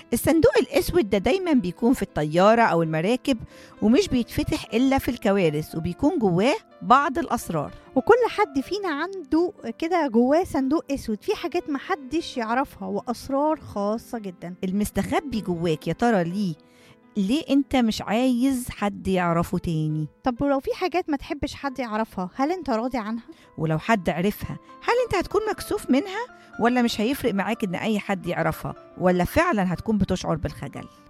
الصندوق الأسود ده دايما بيكون في الطيارة أو المراكب ومش بيتفتح إلا في الكوارث وبيكون جواه بعض الأسرار وكل حد فينا عنده كده جواه صندوق اسود فيه حاجات محدش يعرفها واسرار خاصه جدا المستخبي جواك يا ترى ليه ليه انت مش عايز حد يعرفه تاني طب ولو في حاجات ما تحبش حد يعرفها هل انت راضي عنها ولو حد عرفها هل انت هتكون مكسوف منها ولا مش هيفرق معاك ان اي حد يعرفها ولا فعلا هتكون بتشعر بالخجل